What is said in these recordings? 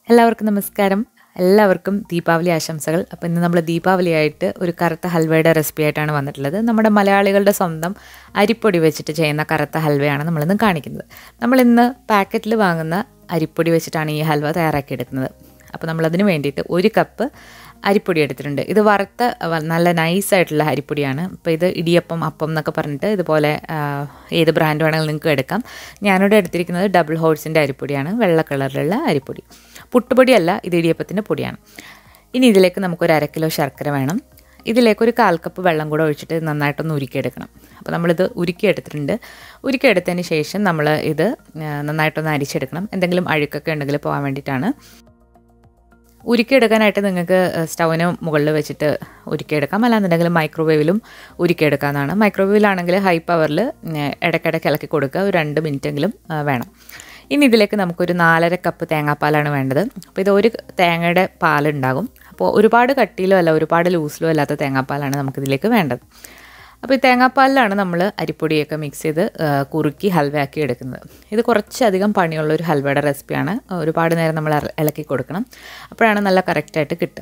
എല്ലാവർക്കും നമസ്കാരം എല്ലാവർക്കും ദീപാവലി ആശംസകൾ അപ്പോൾ ഇന്ന് നമ്മൾ ദീപാവലിയായിട്ട് ഒരു കറുത്ത ഹൽവയുടെ റെസിപ്പി ആയിട്ടാണ് വന്നിട്ടുള്ളത് നമ്മുടെ മലയാളികളുടെ സ്വന്തം അരിപ്പൊടി വെച്ചിട്ട് ചെയ്യുന്ന കറുത്ത ഹൽവയാണ് നമ്മളിന്ന് കാണിക്കുന്നത് നമ്മളിന്ന് പാക്കറ്റിൽ വാങ്ങുന്ന അരിപ്പൊടി വെച്ചിട്ടാണ് ഈ ഹൽവ തയ്യാറാക്കിയെടുക്കുന്നത് അപ്പോൾ നമ്മളതിന് വേണ്ടിയിട്ട് ഒരു കപ്പ് അരിപ്പൊടി എടുത്തിട്ടുണ്ട് ഇത് വറുത്ത വ- നല്ല നൈസായിട്ടുള്ള അരിപ്പൊടിയാണ് ഇപ്പോൾ ഇത് ഇടിയപ്പം അപ്പം എന്നൊക്കെ പറഞ്ഞിട്ട് ഇതുപോലെ ആ, ഏത് ബ്രാൻഡ് വേണമെങ്കിലും നിങ്ങൾക്ക് എടുക്കാം ഞാനിവിടെ എടുത്തിരിക്കുന്നത് ഡബിൾ ഹോഴ്സിൻ്റെ അരിപ്പൊടിയാണ് വെള്ള കളറിലുള്ള അരിപ്പൊടി പുട്ടുപൊടിയല്ല ഇത് ഇടിയപ്പത്തിൻ്റെ പൊടിയാണ് ഇനി ഇതിലേക്ക് നമുക്കൊരു അര കിലോ ശർക്കര വേണം ഇതിലേക്ക് ഒരു കാൽ കപ്പ് വെള്ളം കൂടെ ഒഴിച്ചിട്ട് ഇത് നന്നായിട്ടൊന്ന് ഉരുക്കിയെടുക്കണം അപ്പോൾ നമ്മളിത് ഉരുക്കിയെടുത്തിട്ടുണ്ട് ഉരുക്കിയെടുത്തതിന് ശേഷം നമ്മൾ ഇത് ആ, നന്നായിട്ടൊന്ന് അരിച്ചെടുക്കണം എന്തെങ്കിലും അഴുക്കൊക്കെ ഉണ്ടെങ്കിൽ പോകാൻ വേണ്ടിയിട്ടാണ് ഉരുക്കിയെടുക്കാനായിട്ട് നിങ്ങൾക്ക് സ്റ്റൗവിന് മുകളിൽ വെച്ചിട്ട് ഉരുക്കിയെടുക്കാം അല്ലാന്നുണ്ടെങ്കിൽ മൈക്രോവേവിലും ഉരുക്കിയെടുക്കാവുന്നതാണ് മൈക്രോവേവിലാണെങ്കിൽ ഹൈ പവറിൽ ഇടയ്ക്കിടയ്ക്ക് ഇളക്കി കൊടുക്കുക ഒരു രണ്ട് മിനിറ്റെങ്കിലും ആ, വേണം ഇനി ഇതിലേക്ക് നമുക്കൊരു നാലര കപ്പ് തേങ്ങാപ്പാലാണ് വേണ്ടത് അപ്പോൾ ഇത് ഒരു തേങ്ങയുടെ പാലുണ്ടാകും അപ്പോൾ ഒരുപാട് കട്ടിയിലോ അല്ല ഒരുപാട് ലൂസിലോ അല്ലാത്ത തേങ്ങാപ്പാലാണ് നമുക്കിതിലേക്ക് വേണ്ടത് അപ്പോൾ ഈ തേങ്ങാപ്പാലിലാണ് നമ്മൾ അരിപ്പൊടിയൊക്കെ മിക്സ് ചെയ്ത് ആ, കുറുക്കി ഹൽവയാക്കി എടുക്കുന്നത് ഇത് കുറച്ചധികം പണിയുള്ള ഒരു ഹൽവയുടെ റെസിപ്പിയാണ് ഒരുപാട് നേരം നമ്മൾ ഇള- ഇളക്കി കൊടുക്കണം അപ്പോഴാണ് നല്ല കറക്റ്റായിട്ട് കിട്ടുക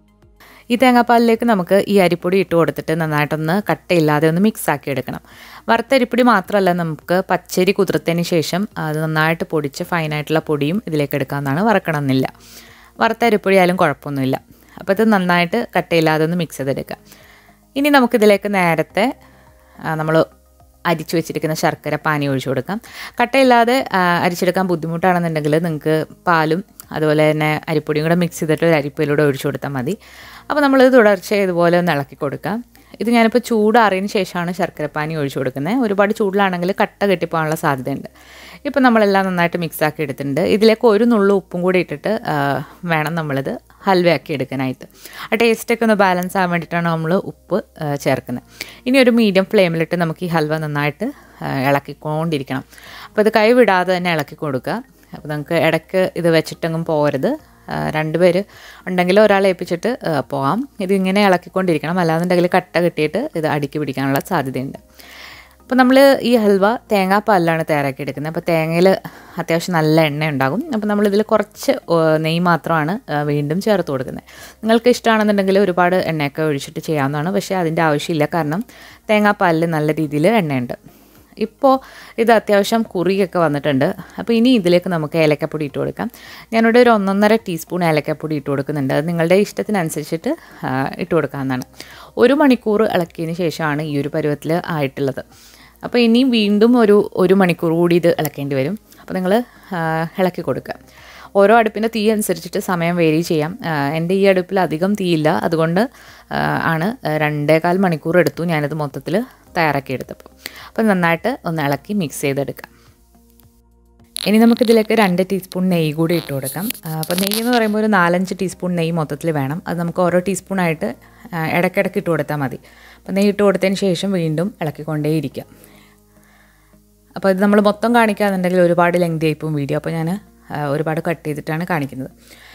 ഈ തേങ്ങാപ്പാലിലേക്ക് നമുക്ക് ഈ അരിപ്പൊടി ഇട്ട് കൊടുത്തിട്ട് നന്നായിട്ടൊന്ന് കട്ടയില്ലാതെ ഒന്ന് മിക്സ് ആക്കി എടുക്കണം വറുത്ത അരിപ്പൊടി മാത്രമല്ല നമുക്ക് പച്ചരി കുതിർത്തതിന് ശേഷം അത് നന്നായിട്ട് പൊടിച്ച് ഫൈനായിട്ടുള്ള പൊടിയും ഇതിലേക്ക് എടുക്കാവുന്നതാണ് വറക്കണമെന്നില്ല വറുത്ത അരിപ്പൊടി ആയാലും കുഴപ്പമൊന്നുമില്ല അപ്പോൾ ഇത് നന്നായിട്ട് കട്ടയില്ലാതെ ഒന്ന് മിക്സ് ചെയ്തെടുക്കുക ഇനി നമുക്കിതിലേക്ക് നേരത്തെ നമ്മൾ അരിച്ചു വെച്ചിരിക്കുന്ന ശർക്കര പാനി ഒഴിച്ചു കൊടുക്കാം കട്ടയില്ലാതെ ആ, അരിച്ചെടുക്കാൻ ബുദ്ധിമുട്ടാണെന്നുണ്ടെങ്കിൽ നിങ്ങൾക്ക് പാലും അതുപോലെ തന്നെ അരിപ്പൊടിയും കൂടെ മിക്സ് ചെയ്തിട്ട് ഒരു അരിപ്പയിലൂടെ ഒഴിച്ചു കൊടുത്താൽ മതി അപ്പോൾ നമ്മളിത് തുടർച്ചയായി ഇതുപോലെ ഒന്ന് ഇളക്കി കൊടുക്കാം ഇത് ഞാനിപ്പോൾ ചൂടാറിയതിന് ശേഷമാണ് ശർക്കരപ്പാനി ഒഴിച്ചു കൊടുക്കുന്നത് ഒരുപാട് ചൂടിലാണെങ്കിൽ കട്ട കെട്ടിപ്പോകാനുള്ള സാധ്യതയുണ്ട് ഇപ്പം നമ്മളെല്ലാം നന്നായിട്ട് മിക്സ് ആക്കി എടുത്തിട്ടുണ്ട് ഇതിലേക്ക് ഒരു നുള്ളു ഉപ്പും കൂടി ഇട്ടിട്ട് ആ, വേണം നമ്മളിത് ഹൽവയാക്കി എടുക്കാനായിട്ട് ആ ടേസ്റ്റൊക്കെ ഒന്ന് ബാലൻസ് ആകാൻ വേണ്ടിയിട്ടാണ് നമ്മൾ ഉപ്പ് ആ, ചേർക്കുന്നത് ഇനി ഒരു മീഡിയം ഫ്ലെയിമിലിട്ട് നമുക്ക് ഈ ഹൽവ നന്നായിട്ട് ആ, ഇളക്കിക്കൊണ്ടിരിക്കണം അപ്പോൾ ഇത് കൈ വിടാതെ തന്നെ ഇളക്കി കൊടുക്കുക അപ്പോൾ നമുക്ക് ഇടയ്ക്ക് ഇത് വെച്ചിട്ടെങ്ങും പോകരുത് ആ, രണ്ടുപേര് ഉണ്ടെങ്കിൽ ഒരാളെ ഏൽപ്പിച്ചിട്ട് ആ, പോകാം ഇത് ഇങ്ങനെ ഇളക്കിക്കൊണ്ടിരിക്കണം അല്ലാന്നുണ്ടെങ്കിൽ കട്ട കെട്ടിയിട്ട് ഇത് അടുക്കി പിടിക്കാനുള്ള സാധ്യതയുണ്ട് അപ്പോൾ നമ്മൾ ഈ ഹൽവ തേങ്ങാപ്പാലിലാണ് തയ്യാറാക്കി എടുക്കുന്നത് അപ്പോൾ തേങ്ങയിൽ അത്യാവശ്യം നല്ല എണ്ണ ഉണ്ടാകും അപ്പോൾ നമ്മളിതിൽ കുറച്ച് ആ, നെയ്യ് മാത്രമാണ് ആ, വീണ്ടും ചേർത്ത് കൊടുക്കുന്നത് നിങ്ങൾക്ക് ഇഷ്ടമാണെന്നുണ്ടെങ്കിൽ ഒരുപാട് എണ്ണയൊക്കെ ഒഴിച്ചിട്ട് ചെയ്യാവുന്നതാണ് പക്ഷേ അതിൻ്റെ ആവശ്യമില്ല കാരണം തേങ്ങാപ്പാലിൽ നല്ല രീതിയിൽ എണ്ണയുണ്ട് ഇപ്പോൾ ഇത് അത്യാവശ്യം കുറിയൊക്കെ വന്നിട്ടുണ്ട് അപ്പോൾ ഇനി ഇതിലേക്ക് നമുക്ക് ഏലക്കപ്പൊടി ഇട്ട് കൊടുക്കാം ഞാനിവിടെ ഒരു ഒന്നൊന്നര ടീസ്പൂൺ ഏലക്കപ്പൊടി ഇട്ട് കൊടുക്കുന്നുണ്ട് അത് നിങ്ങളുടെ ഇഷ്ടത്തിനനുസരിച്ചിട്ട് ആ, ഇട്ട് കൊടുക്കാവുന്നതാണ് ഒരു മണിക്കൂർ ഇളക്കിയതിന് ശേഷമാണ് ഈ ഒരു പരുവത്തിൽ ആയിട്ടുള്ളത് അപ്പോൾ ഇനി വീണ്ടും ഒരു ഒരു മണിക്കൂർ കൂടി ഇത് ഇളക്കേണ്ടി വരും അപ്പോൾ നിങ്ങൾ ഇളക്കി കൊടുക്കുക ഓരോ അടുപ്പിൻ്റെ തീ അനുസരിച്ചിട്ട് സമയം വേരി ചെയ്യാം ആ, എൻ്റെ ഈ അടുപ്പിൽ അധികം തീയില്ല അതുകൊണ്ട് ആ, ആണ് രണ്ടേകാൽ മണിക്കൂർ എടുത്തു ഞാനിത് മൊത്തത്തിൽ തയ്യാറാക്കിയെടുത്തപ്പോൾ അപ്പോൾ നന്നായിട്ട് ഒന്ന് ഇളക്കി മിക്സ് ചെയ്തെടുക്കാം ഇനി നമുക്കിതിലേക്ക് രണ്ട് ടീസ്പൂൺ നെയ്യ് കൂടി ഇട്ട് കൊടുക്കാം ആ, അപ്പോൾ നെയ്യ് എന്ന് പറയുമ്പോൾ ഒരു നാലഞ്ച് ടീസ്പൂൺ നെയ്യ് മൊത്തത്തിൽ വേണം അത് നമുക്ക് ഓരോ ടീസ്പൂണായിട്ട് ആ, ഇടയ്ക്കിടയ്ക്ക് ഇട്ട് കൊടുത്താൽ മതി അപ്പോൾ നെയ്യ് ഇട്ട് കൊടുത്തതിന് ശേഷം വീണ്ടും ഇളക്കിക്കൊണ്ടേയിരിക്കുക അപ്പോൾ ഇത് നമ്മൾ മൊത്തം കാണിക്കാന്നുണ്ടെങ്കിൽ ഒരുപാട് ലെങ്തി ആയിപ്പോവും വീഡിയോ അപ്പോൾ ഞാൻ ഒരുപാട് കട്ട് ചെയ്തിട്ടാണ് കാണിക്കുന്നത്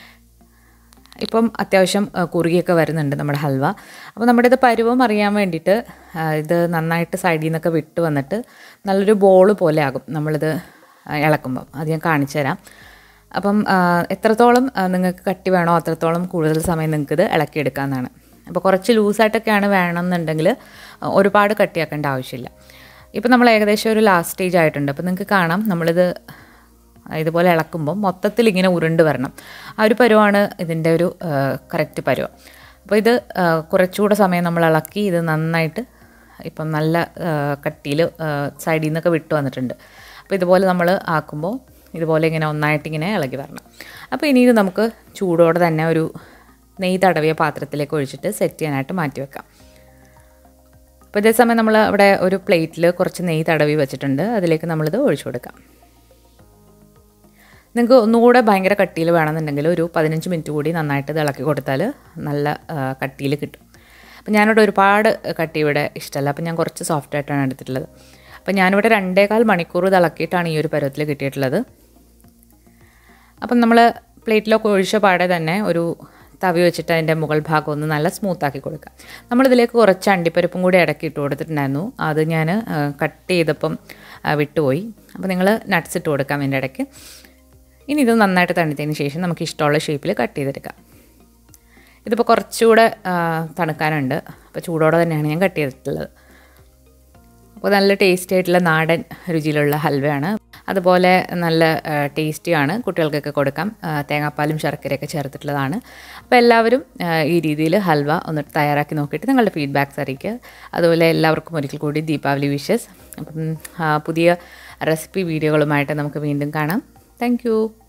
ഇപ്പം അത്യാവശ്യം ആ, കുറുകിയൊക്കെ വരുന്നുണ്ട് നമ്മുടെ ഹൽവ അപ്പോൾ നമ്മുടെ ഇത് പരുവം അറിയാൻ വേണ്ടിയിട്ട് ആ, ഇത് നന്നായിട്ട് സൈഡിൽ നിന്നൊക്കെ വിട്ട് വന്നിട്ട് നല്ലൊരു ബോൾ പോലെ ആകും നമ്മളിത് ആ, ഇളക്കുമ്പം അത് ഞാൻ കാണിച്ചു തരാം അപ്പം ആ, എത്രത്തോളം ആ, നിങ്ങൾക്ക് കട്ടി വേണോ അത്രത്തോളം കൂടുതൽ സമയം നിങ്ങൾക്ക് ഇത് ഇളക്കിയെടുക്കാമെന്നാണ് അപ്പോൾ കുറച്ച് ലൂസായിട്ടൊക്കെയാണ് വേണമെന്നുണ്ടെങ്കിൽ ആ, ഒരുപാട് കട്ടിയാക്കേണ്ട ആവശ്യമില്ല ഇപ്പം നമ്മൾ ഏകദേശം ഒരു ലാസ്റ്റ് സ്റ്റേജ് ആയിട്ടുണ്ട് അപ്പോൾ നിങ്ങൾക്ക് കാണാം നമ്മളിത് ഇതുപോലെ ഇളക്കുമ്പോൾ മൊത്തത്തിൽ ഇങ്ങനെ ഉരുണ്ട് വരണം ആ ഒരു പരുവാണ് ഇതിൻ്റെ ഒരു കറക്റ്റ് പരുവം അപ്പോൾ ഇത് ആ, കുറച്ചുകൂടെ സമയം നമ്മൾ ഇളക്കി ഇത് നന്നായിട്ട് ഇപ്പം നല്ല കട്ടിയിൽ സൈഡിൽ നിന്നൊക്കെ വിട്ട് വന്നിട്ടുണ്ട് അപ്പോൾ ഇതുപോലെ നമ്മൾ ആക്കുമ്പോൾ ഇതുപോലെ ഇങ്ങനെ ഒന്നായിട്ട് ഇങ്ങനെ ഇളകി വരണം അപ്പോൾ ഇനി ഇത് നമുക്ക് ചൂടോടെ തന്നെ ഒരു നെയ്യ് തടവിയ പാത്രത്തിലേക്ക് ഒഴിച്ചിട്ട് സെറ്റ് ചെയ്യാനായിട്ട് മാറ്റി വെക്കാം അപ്പോൾ ഇതേ സമയം നമ്മൾ അവിടെ ഒരു പ്ലേറ്റിൽ കുറച്ച് നെയ്യ് തടവി വെച്ചിട്ടുണ്ട് അതിലേക്ക് നമ്മളിത് ഒഴിച്ചു കൊടുക്കാം നിങ്ങൾക്ക് ഒന്നുകൂടെ ഭയങ്കര കട്ടിയിൽ വേണമെന്നുണ്ടെങ്കിൽ ഒരു പതിനഞ്ച് മിനിറ്റ് കൂടി നന്നായിട്ട് ഇത് ഇളക്കി കൊടുത്താൽ നല്ല കട്ടിയിൽ കിട്ടും അപ്പോൾ ഞാനിവിടെ ഒരുപാട് കട്ടി ഇവിടെ ഇഷ്ടമല്ല അപ്പോൾ ഞാൻ കുറച്ച് സോഫ്റ്റ് ആയിട്ടാണ് എടുത്തിട്ടുള്ളത് അപ്പോൾ ഞാനിവിടെ രണ്ടേകാൽ മണിക്കൂർ ഇത് ഇളക്കിയിട്ടാണ് ഈ ഒരു പരുവത്തിൽ കിട്ടിയിട്ടുള്ളത് അപ്പം നമ്മൾ പ്ലേറ്റിലൊക്കെ ഒഴിച്ച പാടെ തന്നെ ഒരു തവി വെച്ചിട്ട് അതിൻ്റെ മുകൾ ഭാഗം ഒന്ന് നല്ല സ്മൂത്താക്കി കൊടുക്കുക നമ്മളിതിലേക്ക് കുറച്ച് അണ്ടിപ്പരിപ്പും കൂടി ഇടയ്ക്ക് ഇട്ട് കൊടുത്തിട്ടുണ്ടായിരുന്നു അത് ഞാൻ കട്ട് ചെയ്തപ്പം ആ, വിട്ടുപോയി അപ്പോൾ നിങ്ങൾ നട്ട്സ് ഇട്ട് കൊടുക്കാം അതിൻ്റെ ഇടയ്ക്ക് ഇനി ഇത് നന്നായിട്ട് തണുത്തതിന് ശേഷം നമുക്ക് ഇഷ്ടമുള്ള ഷേപ്പിൽ കട്ട് ചെയ്തെടുക്കാം ഇതിപ്പോൾ കുറച്ചുകൂടെ ആ, തണുക്കാനുണ്ട് അപ്പോൾ ചൂടോടെ തന്നെയാണ് ഞാൻ കട്ട് ചെയ്തിട്ടുള്ളത് അപ്പോൾ നല്ല ടേസ്റ്റി ആയിട്ടുള്ള നാടൻ രുചിയിലുള്ള ഹൽവയാണ് അതുപോലെ നല്ല ടേസ്റ്റിയാണ് കുട്ടികൾക്കൊക്കെ കൊടുക്കാം ആ, തേങ്ങാപ്പാലും ശർക്കരയൊക്കെ ചേർത്തിട്ടുള്ളതാണ് അപ്പോൾ എല്ലാവരും ആ, ഈ രീതിയിൽ ഹൽവ ഒന്ന് തയ്യാറാക്കി നോക്കിയിട്ട് നിങ്ങളുടെ ഫീഡ്ബാക്ക്സ് അറിയിക്കുക അതുപോലെ എല്ലാവർക്കും ഒരിക്കൽ കൂടി ദീപാവലി വിഷസ് അപ്പം ആ, പുതിയ റെസിപ്പി വീഡിയോകളുമായിട്ട് നമുക്ക് വീണ്ടും കാണാം താങ്ക്